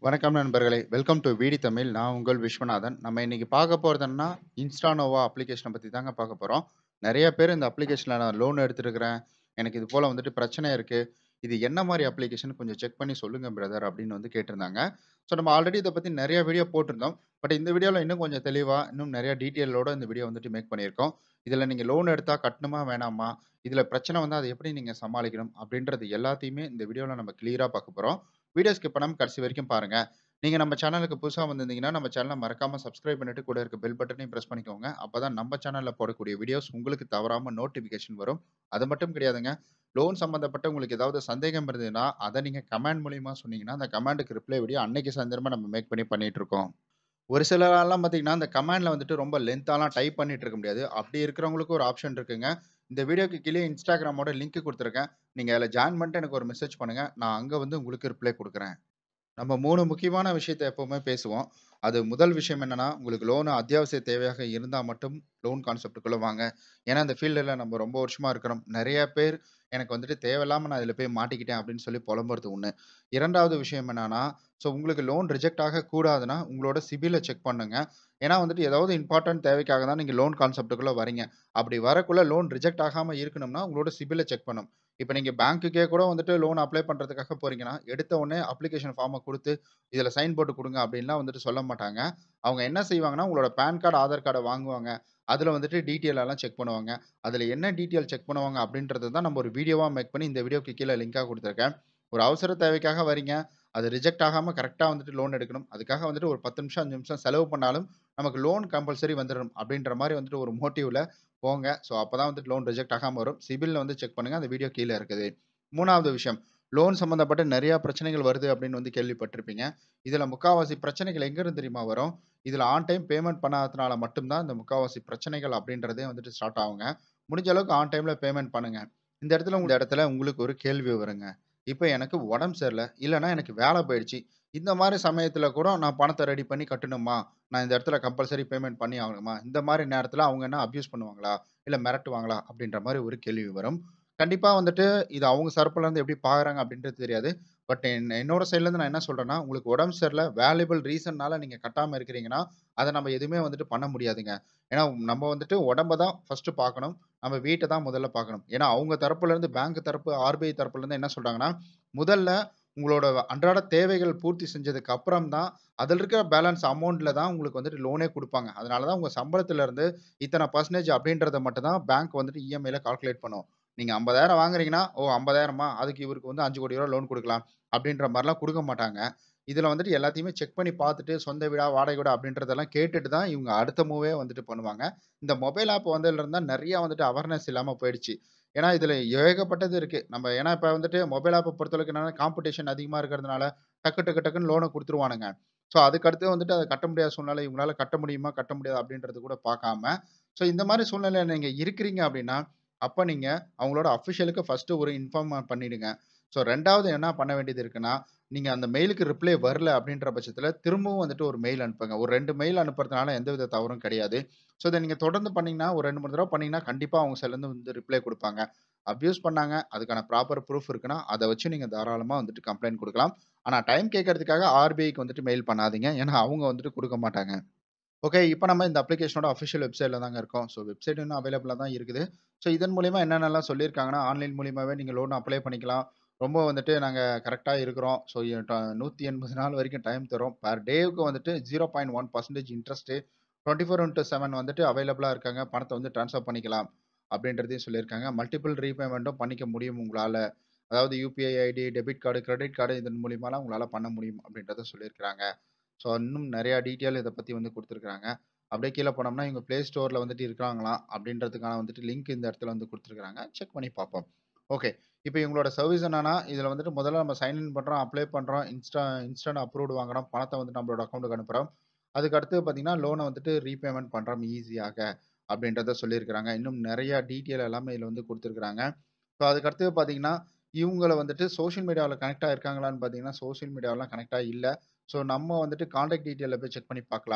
வணக்கம் நண்பர்களே! Welcome to வீடி தமிழ். நான் உங்கள் விஸ்வநாதன். நம்ம இன்னைக்கு பார்க்க போறது என்னன்னா, இன்ஸ்டானோவா அப்ளிகேஷன பத்தி தாங்க பார்க்க போறோம். நெறைய பேர் இந்த அப்ளிகேஷன்ல நான் லோன் எடுத்திருக்கிறேன். எனக்கு இது போல வந்துட்டு பிரச்சனை இருக்கு. இது என்ன மாரி அப்ளிகேஷன் கொஞ்சம் செக் பண்ணி சொல்லுங்க பிரதர் அப்படின்னு வந்து கேட்டிருந்தாங்க. ஸோ நம்ம ஆல்ரெடி இத பத்தி நெறைய வீடியோ போட்டிருந்தோம். பட் இந்த வீடியோல இன்னும் கொஞ்சம் தெளிவா, இன்னும் நெறைய டீட்டெயிலோட இந்த வீடியோ வந்துட்டு மேக் பண்ணியிருக்கோம். இதுல நீங்க லோன் எடுத்தா கட்டணுமா? வேணாமா? இதுல பிரச்சனை வந்தா அத எப்படி நீங்க சமாளிக்கணும்? அப்படின்றது எல்லாத்தையுமே இந்த வீடியோல நம்ம கிளியரா பார்க்க போறோம். வீடியோ ஸ்கிப் பண்ணாம கடைசி வரைக்கும் பாருங்க. நீங்க நம்ம சேனலுக்கு புதுசா வந்திருந்தீங்கன்னா, நம்ம சேனல மறக்காம சப்ஸ்கிரைப் பண்ணிட்டு கூட இருக்க பெல் பட்டனையும் பிரஸ் பண்ணிக்கோங்க. அப்பதான் நம்ம சேனல்ல போடக்கூடிய வீடியோஸ் உங்களுக்கு தவறாம நோட்டிஃபிகேஷன் வரும். அது மட்டும் கிடையாதுங்க. லோன் சம்பந்தப்பட்ட உங்களுக்கு ஏதாவது சந்தேகம் இருந்ததுன்னா, அத நீங்க கமெண்ட் மூலியமா சொன்னீங்கன்னா, அந்த கமெண்ட்க்கு ரிப்ளை வீடியோ அன்னைக்கு சாயந்திரமா நம்ம மேக் பண்ணி பண்ணிட்டு இருக்கோம். ஒரு சிலரால்லாம் பார்த்தீங்கன்னா, அந்த கமெண்ட்ல வந்துட்டு ரொம்ப லென்த்தாலாம் டைப் பண்ணிட்டு இருக்க முடியாது. அப்படி இருக்கிறவங்களுக்கு ஒரு ஆப்ஷன் இருக்குங்க. இந்த வீடியோக்கு கீழயே Instagramமோட லிங்க் குடுத்துருக்கேன். நீங்க அதுல ஜாயின் பண்ணிட்டு எனக்கு ஒரு மெசேஜ் பண்ணுங்க. நான் அங்க வந்து உங்களுக்கு ரிப்ளை குடுக்குறேன். நம்ம 3 முக்கியமான விஷயத்த எப்பவுமே பேசுவோம். அது முதல் விஷயம் என்னன்னா, உங்களுக்கு லோன் அத்தியாவசிய தேவையாக இருந்தா மட்டும் லோன் கான்செப்ட்க்குள்ள வாங்க. ஏன்னா, இந்த ஃபீல்டுல நம்ம ரொம்ப வருஷமா இருக்கிறோம். நெறைய பேர் எனக்கு வந்துட்டு தேவையில்லாம நான் இதுல போய் மாட்டிக்கிட்டேன் அப்படின்னு சொல்லி புலம்புறது ஒண்ணு. 2வது விஷயம் என்னன்னா, ஸோ உங்களுக்கு லோன் ரிஜெக்ட் ஆகக்கூடாதுன்னா, உங்களோட சிபில செக் பண்ணுங்க. ஏன்னா வந்துட்டு ஏதாவது இம்பார்ட்டன்ட் தேவைக்காக தான் நீங்க லோன் கான்செப்ட்க்குள்ள வரீங்க. அப்படி வரக்குள்ள லோன் ரிஜெக்ட் ஆகாம இருக்கணும்னா, உங்களோட சிபில செக் பண்ணணும். இப்ப நீங்க பேங்க்குக்கே கூட வந்துட்டு லோன் அப்ளை பண்றதுக்காக போறீங்கன்னா, எடுத்த உடனே அப்ளிகேஷன் ஃபார்ம குடுத்து, இதுல சைன் போட்டு குடுங்க அப்படின்லாம் வந்துட்டு சொல்ல மாட்டாங்க. அவங்க என்ன செய்வாங்கன்னா, உங்களோட பான் கார்டு, ஆதார் கார்ட வாங்குவாங்க. அதுல வந்துட்டு டீட்டெயில் எல்லாம் செக் பண்ணுவாங்க. அதுல என்ன டீட்டெயில் செக் பண்ணுவாங்க அப்படின்றத தான் நம்ம ஒரு வீடியோவா மேக் பண்ணி இந்த வீடியோக்கு கீழ லிங்க்கா குடுத்துருக்கேன். ஒரு அவசர தேவைக்காக வரீங்க. அது ரிஜெக்ட் ஆகாம கரெக்ட்டா வந்துட்டு லோன் எடுக்கணும். அதுக்காக வந்துட்டு ஒரு 10 நிமிஷம், 5 நிமிஷம் செலவு பண்ணாலும், நமக்கு லோன் கம்பல்சரி வந்துரணும். அப்படின்ற மாரி வந்துட்டு ஒரு மோட்டிவ்ல போங்க. ஸோ அப்பதான் வந்துட்டு லோன் ரிஜெக்ட் ஆகாம வரும். சிபில்ல வந்து செக் பண்ணுங்க. அந்த வீடியோ கீழ இருக்குது. 3வது விஷயம், லோன் சம்பந்தப்பட்ட நெறைய பிரச்சனைகள் வருது அப்படின்னு வந்து கேள்விப்பட்டிருப்பீங்க. இதுல முக்காவாசி பிரச்சனைகள் எங்கிருந்து தெரியுமா வரும்? இதுல ஆன் டைம் பேமெண்ட் பண்ணாததுனால மட்டும் தான் இந்த முக்காவாசி பிரச்சனைகள் அப்படின்றதே வந்துட்டு ஸ்டார்ட் ஆகுங்க. முடிஞ்ச அளவுக்கு ஆன் டைம்ல பேமெண்ட் பண்ணுங்க. இந்த இடத்துல இந்த இடத்துல உங்களுக்கு ஒரு கேள்வி வருங்க. இப்ப எனக்கு உடம்பு சரியில்ல. இல்லன்னா எனக்கு வேலை போயிடுச்சு. இந்த மாரி சமயத்துல கூட நான் பணத்த ரெடி பண்ணி கட்டணுமா? நான் இந்த இடத்துல கம்பல்சரி பேமெண்ட் பண்ணி ஆகணுமா? இந்த மாரி நேரத்துல அவங்க என்ன அப்யூஸ் பண்ணுவாங்களா? இல்ல மிரட்டுவாங்களா? அப்படின்ற மாரி ஒரு கேள்வி வரும். கண்டிப்பா வந்துட்டு இது அவங்க தரப்புல இருந்து எப்படி பார்க்குறாங்க அப்படின்றது தெரியாது. பட் என் என்னோட சைட்ல இருந்து நான் என்ன சொல்றேன்னா, உங்களுக்கு உடம்பு சரியில்ல, வேல்யூபிள் ரீசன்னால நீங்க கட்டாம இருக்கிறீங்கன்னா, அத நம்ம எதுவுமே வந்துட்டு பண்ண முடியாதுங்க. ஏன்னா நம்ம வந்துட்டு உடம்ப தான் ஃபர்ஸ்ட்டு பார்க்கணும். நம்ம வீட்ட தான் முதல்ல பார்க்கணும். ஏன்னா அவங்க தரப்புல இருந்து பேங்க் தரப்பு, ஆர்பிஐ தரப்புல இருந்து என்ன சொல்றாங்கன்னா, முதல்ல உங்களோட அன்றாட தேவைகள் பூர்த்தி செஞ்சதுக்கு அப்புறம் தான், அதுல இருக்கிற பேலன்ஸ் அமௌண்ட்ல தான் உங்களுக்கு வந்துட்டு லோனே குடுப்பாங்க. அதனால தான் உங்க சம்பளத்துல இருந்து இத்தன பெர்சன்டேஜ் அப்படின்றத மட்டும் தான் பேங்க் வந்துட்டு இஎம்ஐல கால்குலேட் பண்ணும். நீங்க 50,000 வாங்குறீங்கன்னா, ஓ 50,000மா அதுக்கு இவருக்கு வந்து ரூ. 5,00,00,000 லோன் குடுக்கலாம். அப்படின்ற மாரிலாம் குடுக்க மாட்டாங்க. இதுல வந்துட்டு எல்லாத்தையுமே செக் பண்ணி பார்த்துட்டு, சொந்த வீடா, வாடகை வீடா அப்படின்றதெல்லாம் கேட்டுட்டு தான் இவங்க அடுத்த மூவே வந்துட்டு பண்ணுவாங்க. இந்த மொபைல் ஆப் வந்ததுல இருந்து தான் நெறைய வந்துட்டு அவேர்னஸ் இல்லாம போயிடுச்சு. ஏன்னா இதுல ஏகப்பட்டது இருக்கு. நம்ம ஏன்னா இப்ப வந்துட்டு மொபைல் ஆப்ப பொறுத்தவரைக்கும் என்னன்னா காம்படிஷன் அதிகமா இருக்கிறதுனால, டக்கு டக்கு டக்குன்னு லோன குடுத்துருவானுங்க. ஸோ அதுக்கு அடுத்து வந்துட்டு அத கட்ட முடியாத சூழ்நிலை, இவங்களால கட்ட முடியுமா? கட்ட முடியாதா? அப்படின்றது கூட பார்க்காம, ஸோ இந்த மாரி சூழ்நிலையில நீங்க இருக்கிறீங்க அப்படின்னா, அப்ப நீங்க அவங்களோட அஃபிஷியலுக்கு ஃபர்ஸ்ட்டு ஒரு இன்ஃபார்ம் பண்ணிடுங்க. ஸோ 2வது என்ன பண்ண வேண்டியது இருக்குன்னா, நீங்க அந்த மெயிலுக்கு ரிப்ளை வரல அப்படின்ற பட்சத்துல, திரும்பவும் வந்துட்டு ஒரு மெயில் அனுப்புங்க. ஒரு 2 மெயில் அனுப்புறதுனால எந்தவித தவறும் கிடையாது. ஸோ இத நீங்க தொடர்ந்து பண்ணீங்கன்னா, ஒரு 2, 3 தடவ பண்ணீங்கன்னா, கண்டிப்பா அவங்க சைட்ல இருந்து வந்து ரிப்ளை குடுப்பாங்க. அப்யூஸ் பண்ணாங்க, அதுக்கான ப்ராப்பர் ப்ரூஃப் இருக்குன்னா, அத வச்சு நீங்க தாராளமா வந்துட்டு கம்ப்ளைண்ட் குடுக்கலாம். ஆனா டைம் கேட்கறதுக்காக ஆர்பிஐக்கு வந்துட்டு மெயில் பண்ணாதீங்க. ஏன்னா அவங்க வந்துட்டு குடுக்க மாட்டாங்க. ஓகே. இப்ப நம்ம இந்த அப்ளிகேஷனோட அஃபிஷியல் வெப்சைட்ல தாங்க இருக்கோம். ஸோ வெப்சைட் இன்னும் அவைலபிளா தான் இருக்குது. ஸோ இதன் மூலியமா என்னென்னலாம் சொல்லியிருக்காங்கன்னா, ஆன்லைன் மூலியமாவே நீங்க லோன் அப்ளை பண்ணிக்கலாம். ரொம்ப வந்துட்டு நாங்க கரெக்ட்டா இருக்கிறோம். ஸோ எ ட 180 நாள் வரைக்கும் டைம் தரோம். பெர் டேவுக்கு வந்துட்டு 0.1% இன்ட்ரெஸ்ட்டு 24/7 வந்துட்டு அவைலபிளா இருக்காங்க. பணத்த வந்து ட்ரான்ஸ்ஃபர் பண்ணிக்கலாம். அப்படின்றதையும் சொல்லியிருக்காங்க. மல்டிபிள் ரீபேமெண்ட்டும் பண்ணிக்க முடியும் உங்களால. அதாவது UPI ID, debit card, credit card இதன் மூலியமாலாம் உங்களால பண்ண முடியும் அப்படின்றத சொல்லியிருக்கிறாங்க. ஸோ இன்னும் நெறைய டீட்டெயில் இத பத்தி வந்து குடுத்துருக்காங்க. அப்படியே கீழ போனோம்னா, இவங்க Play Storeல வந்துட்டு இருக்கிறாங்களாம். அப்படின்றதுக்கான வந்துட்டு லிங்க் இந்த இடத்துல வந்து குடுத்துருக்காங்க. செக் பண்ணி பார்ப்போம். ஓகே. இப்ப இவங்களோட சர்வீஸ் என்னன்னா, இதுல வந்துட்டு முதல்ல நம்ம சைன் இன் பண்றோம், அப்ளை பண்றோம், இன்ஸ்டா இன்ஸ்டன்ட் அப்ரூவ்ட் வாங்குறோம். பணத்த வந்து நம்மளோட அக்கவுண்ட்க்கு அனுப்புறோம். அதுக்கு அடுத்து பார்த்தீங்கன்னா, லோன வந்துட்டு ரீபேமெண்ட் பண்றோம் ஈஸியாக அப்படின்றத சொல்லியிருக்கிறாங்க. இன்னும் நெறைய டீட்டெயில் எல்லாமே இதுல வந்து குடுத்துருக்காங்க. ஸோ அதுக்கு அடுத்தது பார்த்தீங்கன்னா, இவங்கள வந்துட்டு சோசியல் மீடியாவுல கனெக்ட் ஆயிருக்காங்களான்னு பார்த்தீங்கன்னா, சோசியல் மீடியாவலாம் கனெக்ட் ஆகி இல்ல. ஸோ நம்ம வந்துட்டு கான்டாக்ட் டீட்டெயில்ல போய் செக் பண்ணி பார்க்கலாம்.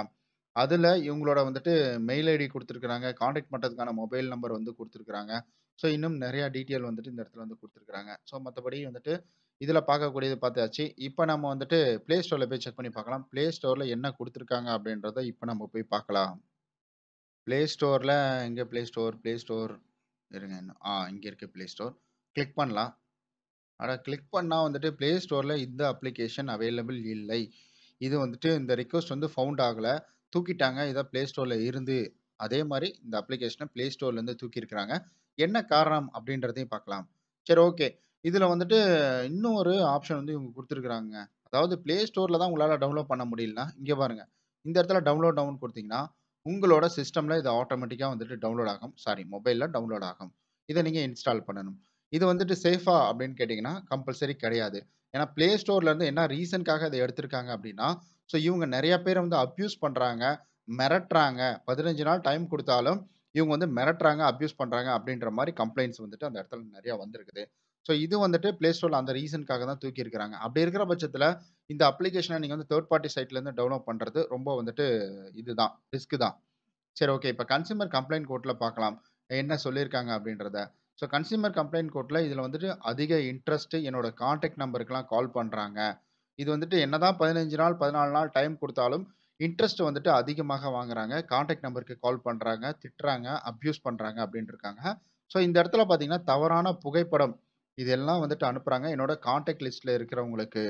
அதுல இவங்களோட வந்துட்டு மெயில் ஐடி குடுத்துருக்காங்க. கான்டாக்ட் பண்றதுக்கான மொபைல் நம்பர் வந்து குடுத்துருக்காங்க. ஸோ இன்னும் நெறைய டீட்டெயில் வந்துட்டு இந்த இடத்துல வந்து குடுத்துருக்காங்க. ஸோ மத்தபடி வந்துட்டு இதுல பார்க்கக்கூடியது பார்த்தாச்சு. இப்ப நம்ம வந்துட்டு Play Storeல போய் செக் பண்ணி பார்க்கலாம். Play Storeல என்ன குடுத்துருக்காங்க அப்படின்றத இப்ப நம்ம போய் பார்க்கலாம். Play Storeல எங்க Play Store Play Store இருங்க இன்னும் ஆ இங்க இருக்கு Play Store. கிளிக் பண்ணலாம். அட கிளிக் பண்ணா வந்துட்டு Play Storeல இந்த அப்ளிகேஷன் அவைலபிள் இல்லை. இது வந்துட்டு இந்த ரிக்வெஸ்ட் வந்து ஃபவுண்ட் ஆகல. தூக்கிட்டாங்க. இத Play Storeல இருந்து. அதே மாரி இந்த அப்ளிகேஷன Play Storeலருந்து தூக்கியிருக்கிறாங்க. என்ன காரணம் அப்படின்றதையும் பார்க்கலாம். சரி ஓகே. இதுல வந்துட்டு இன்னும் ஒரு ஆப்ஷன் வந்து இவங்க குடுத்துருக்காங்க. அதாவது Play Storeல தான் உங்களால டவுன்லோட் பண்ண முடியலன்னா, இங்க பாருங்க. இந்த இடத்துல டவுன்லோட் நௌன்னு குடுத்தீங்கன்னா, உங்களோட சிஸ்டம்ல இது ஆட்டோமேட்டிக்கா வந்துட்டு டவுன்லோட் ஆகும். சாரி மொபைல்ல டவுன்லோட் ஆகும். இத நீங்க இன்ஸ்டால் பண்ணணும். இது வந்துட்டு சேஃபா அப்படின்னு கேட்டீங்கன்னா, கம்பல்சரி கிடையாது. ஏன்னா Play Storeலருந்து என்ன ரீசன்க்காக இத எடுத்திருக்காங்க அப்படின்னா, ஸோ இவங்க நெறைய பேர வந்து அப்யூஸ் பண்றாங்க, மிரட்டுறாங்க. 15 நாள் டைம் குடுத்தாலும், இவங்க வந்து மிரட்டுறாங்க, அப்யூஸ் பண்றாங்க அப்படின்ற மாரி கம்ப்ளைண்ட்ஸ் வந்துட்டு அந்த இடத்துல நெறைய வந்திருக்குது. ஸோ இது வந்துட்டு Play Storeல அந்த ரீசன்க்காக தான் தூக்கியிருக்கிறாங்க. அப்படி இருக்கிற பட்சத்துல, இந்த அப்ளிகேஷன நீங்க வந்து தேர்ட் பார்ட்டி சைட்லருந்து டவுன்லோட் பண்றது ரொம்ப வந்துட்டு இதுதான். ரிஸ்க் தான். சரி ஓகே. இப்ப கன்சியூமர் கம்ப்ளைண்ட் கோர்ட்ல பார்க்கலாம். என்ன சொல்லியிருக்காங்க அப்படின்றத. ஸோ கன்சியூமர் கம்ப்ளைண்ட் கோர்ட்ல இதுல வந்துட்டு அதிக இன்ட்ரஸ்ட் என்னோட கான்டாக்ட் நம்பருக்குலாம் கால் பண்றாங்க. இது வந்துட்டு என்னதான் 15 நாள், 14 நாள் டைம் குடுத்தாலும், இன்ட்ரஸ்ட் வந்துட்டு அதிகமாக வாங்குறாங்க. கான்டாக்ட் நம்பருக்கு கால் பண்றாங்க, திட்டுறாங்க, அப்யூஸ் பண்றாங்க அப்படின்னு இருக்காங்க. ஸோ இந்த இடத்துல பார்த்தீங்கன்னா, தவறான புகைப்படம் இதெல்லாம் வந்துட்டு அனுப்புறாங்க. என்னோட கான்டாக்ட் லிஸ்ட்ல இருக்கிறவங்களுக்கு.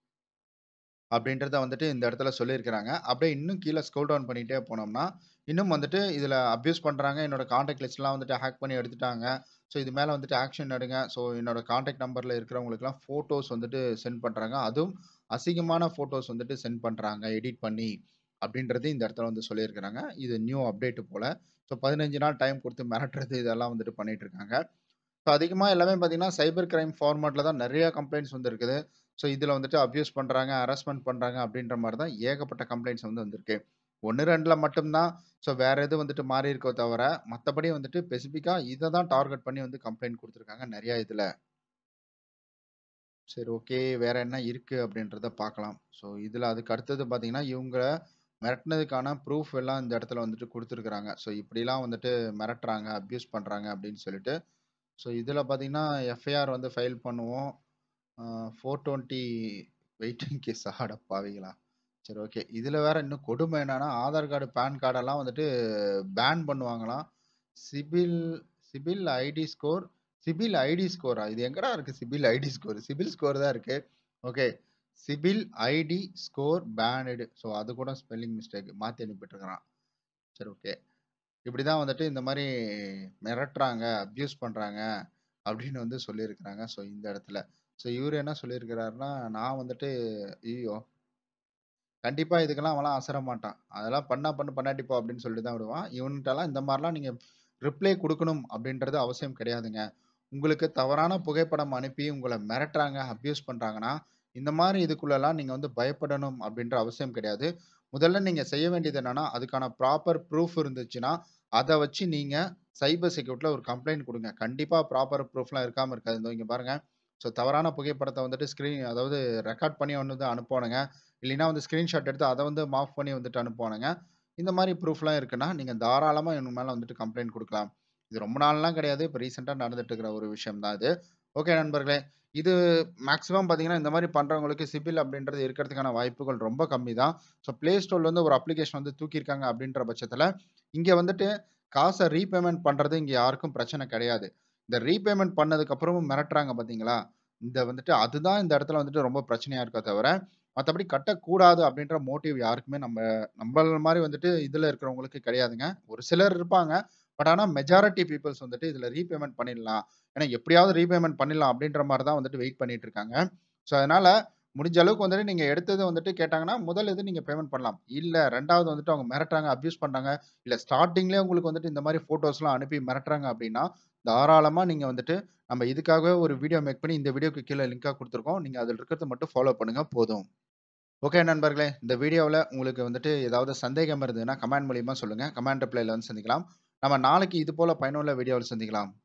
அப்படின்றத வந்துட்டு இந்த இடத்துல சொல்லியிருக்கிறாங்க. அப்படியே இன்னும் கீழ ஸ்க்ரோல் டவுன் பண்ணிட்டே போனோம்னா, இன்னும் வந்துட்டு இதுல அப்யூஸ் பண்றாங்க. என்னோட கான்டாக்ட் லிஸ்ட்லாம் வந்துட்டு ஹேக் பண்ணி எடுத்துட்டாங்க. ஸோ இது மேல வந்துட்டு ஆக்ஷன் எடுங்க. ஸோ என்னோட கான்டாக்ட் நம்பர்ல இருக்கிறவங்களுக்குலாம் ஃபோட்டோஸ் வந்துட்டு சென்ட் பண்றாங்க. அதுவும் அசிங்கமான ஃபோட்டோஸ் வந்துட்டு சென்ட் பண்றாங்க, எடிட் பண்ணி. அப்படின்றது இந்த இடத்துல வந்து சொல்லியிருக்கிறாங்க. இது நியூ அப்டேட் போல. ஸோ 15 நாள் டைம் குடுத்து மிரட்டுறது இதெல்லாம் வந்துட்டு பண்ணிட்டு இருக்காங்க. ஸோ அதிகமா எல்லாமே பார்த்தீங்கன்னா, சைபர் கிரைம் ஃபார்மேட்ல தான் நெறைய கம்ப்ளைண்ட்ஸ் வந்திருக்குது. ஸோ இதுல வந்துட்டு அப்யூஸ் பண்றாங்க, ஹராஸ்மென்ட் பண்றாங்க அப்படின்ற மாரி தான் ஏகப்பட்ட கம்ப்ளைண்ட்ஸ் வந்து வந்திருக்கு. 1, 2ல மட்டும் தான் ஸோ வேற எதுவும் வந்துட்டு மாறி இருக்கோ தவிர, மத்தபடி வந்துட்டு ஸ்பெசிஃபிக்கா இத தான் டார்கெட் பண்ணி வந்து கம்ப்ளைண்ட் குடுத்துருக்காங்க நெறைய இதுல. சரி ஓகே. வேற என்ன இருக்கு அப்படின்றத பார்க்கலாம். ஸோ இதுல அதுக்கு அடுத்தது பார்த்தீங்கன்னா, இவங்க மிரட்டுனதுக்கான ப்ரூஃப் எல்லாம் இந்த இடத்துல வந்துட்டு குடுத்துருக்காங்க. ஸோ இப்படிலாம் வந்துட்டு மிரட்டுறாங்க, அப்யூஸ் பண்றாங்க அப்படின்னு சொல்லிட்டு. ஸோ இதுல பார்த்தீங்கன்னா, எஃப்ஐஆர் வந்து ஃபைல் பண்ணுவோம். ஆ 420 வெயிட்டிங் கேஸ் அட பாவிகளா! சரி ஓகே. இதுல வேற இன்னும் கொடுமை என்னன்னா, ஆதார் கார்டு, பான் கார்டெல்லாம் வந்துட்டு பேன் பண்ணுவாங்களாம். CIBIL CIBIL ID score CIBIL ID ஸ்கோரா? இது எங்கடா இருக்கு CIBIL ID score? CIBIL score தான் இருக்கு. Okay. CIBIL ID score banned. So அது கூட ஸ்பெல்லிங் மிஸ்டேக் மாத்தி அனுப்பிட்டுருக்கான். சரி ஓகே. இப்படிதான் வந்துட்டு இந்த மாரி மிரட்டுறாங்க, அப்யூஸ் பண்றாங்க அப்படின்னு வந்து சொல்லியிருக்கிறாங்க. ஸோ இந்த இடத்துல. ஸோ இவரு என்ன சொல்லியிருக்கிறாருன்னா, நான் வந்துட்டு ஐய்யயோ! கண்டிப்பா இதுக்கெல்லாம் அவன்லாம் அசர மாட்டான். அதெல்லாம் பண்ணா பண்ணு, பண்ணாட்டி போ அப்படின்னு சொல்லிட்டு தான் விடுவான். இவன்ட்டலாம் இந்த மாரிலாம் நீங்க ரிப்ளை குடுக்கணும் அப்படின்றது அவசியம் கிடையாதுங்க. உங்களுக்கு தவறான புகைப்படம் அனுப்பி உங்கள மிரட்டுறாங்க, அப்யூஸ் பண்றாங்கன்னா, இந்த மாரி இதுக்குள்ளலாம் நீங்க வந்து பயப்படணும் அப்படின்ற அவசியம் கிடையாது. முதல்ல நீங்க செய்ய வேண்டியது என்னன்னா, அதுக்கான ப்ராப்பர் ப்ரூஃப் இருந்துச்சுன்னா, அத வச்சு நீங்க சைபர் செக்யூரிட்டில ஒரு கம்ப்ளைண்ட் குடுங்க. கண்டிப்பா ப்ராப்பர் ப்ரூஃப்லாம் இருக்காம இருக்காது. இதோ இங்க பாருங்க. ஸோ தவறான புகைப்படத்த வந்துட்டு ஸ்க்ரீன் அதாவது ரெக்கார்ட் பண்ணி வந்து அனுப்புவானுங்க. இல்லைன்னா வந்து ஸ்கிரீன்ஷாட் எடுத்து அத வந்து மார்க் பண்ணி வந்துட்டு அனுப்புவானுங்க. இந்த மாரி ப்ரூஃப்லாம் இருக்குன்னா, நீங்க தாராளமா இவங்க மேல வந்துட்டு கம்ப்ளைண்ட் குடுக்கலாம். இது ரொம்ப நாள்லாம் கிடையாது. இப்ப ரீசென்ட்டா நடந்துட்டு இருக்கிற ஒரு விஷயம் தான் இது. ஓகே நண்பர்களே. இது மேக்ஸிமம் பார்த்தீங்கன்னா, இந்த மாரி பண்றவங்களுக்கு சிபில் அப்படின்றது இருக்கிறதுக்கான வாய்ப்புகள் ரொம்ப கம்மி தான். ஸோ Play Storeலருந்து ஒரு அப்ளிகேஷன் வந்து தூக்கியிருக்காங்க அப்படின்ற பட்சத்துல, இங்க வந்துட்டு காச ரீபேமெண்ட் பண்றது இங்க யாருக்கும் பிரச்சனை கிடையாது. இந்த ரீபேமெண்ட் பண்ணதுக்கு அப்புறமும் மிரட்டுறாங்க பார்த்தீங்களா? இந்த வந்துட்டு அதுதான் இந்த இடத்துல வந்துட்டு ரொம்ப பிரச்சனையா இருக்கே தவிர, மத்தபடி கட்டக்கூடாது அப்படின்ற மோட்டிவ் யாருக்குமே நம்ம நம்மள மாரி வந்துட்டு இதுல இருக்கிறவங்களுக்கு கிடையாதுங்க. ஒரு சிலர் இருப்பாங்க. பட் ஆனா மெஜாரிட்டி பீப்பிள்ஸ் வந்துட்டு இதுல ரீபேமெண்ட் பண்ணிடலாம். ஏன்னா எப்படியாவது ரீபேமெண்ட் பண்ணிடலாம் அப்படின்ற மாரி தான் வந்துட்டு வெயிட் பண்ணிட்டு இருக்காங்க. ஸோ அதனால முடிஞ்ச அளவுக்கு வந்துட்டு நீங்க எடுத்தது வந்துட்டு கேட்டாங்கன்னா, முதல் இது நீங்க பேமெண்ட் பண்ணலாம். இல்ல 2வது வந்துட்டு அவங்க மிரட்டுறாங்க, அப்யூஸ் பண்றாங்க. இல்ல ஸ்டார்ட்டிங்லயே உங்களுக்கு வந்துட்டு இந்த மாரி ஃபோட்டோஸ்லாம் அனுப்பி மிரட்டுறாங்க அப்படின்னா, தாராளமா நீங்க வந்துட்டு நம்ம இதுக்காகவே ஒரு வீடியோ மேக் பண்ணி இந்த வீடியோக்கு கீழ லிங்க்கா குடுத்துருக்கோம். நீங்க அதுல இருக்கிறத மட்டும் ஃபாலோ பண்ணுங்க போதும். ஓகே நண்பர்களே. இந்த வீடியோவுல உங்களுக்கு வந்துட்டு ஏதாவது சந்தேகம் இருந்ததுன்னா, கமெண்ட் மூலியமா சொல்லுங்க. கமெண்ட் ரிப்ளைல வந்து சந்திக்கலாம். நம்ம நாளைக்கு இது போல பயனுள்ள வீடியோவில் சந்திக்கலாம்.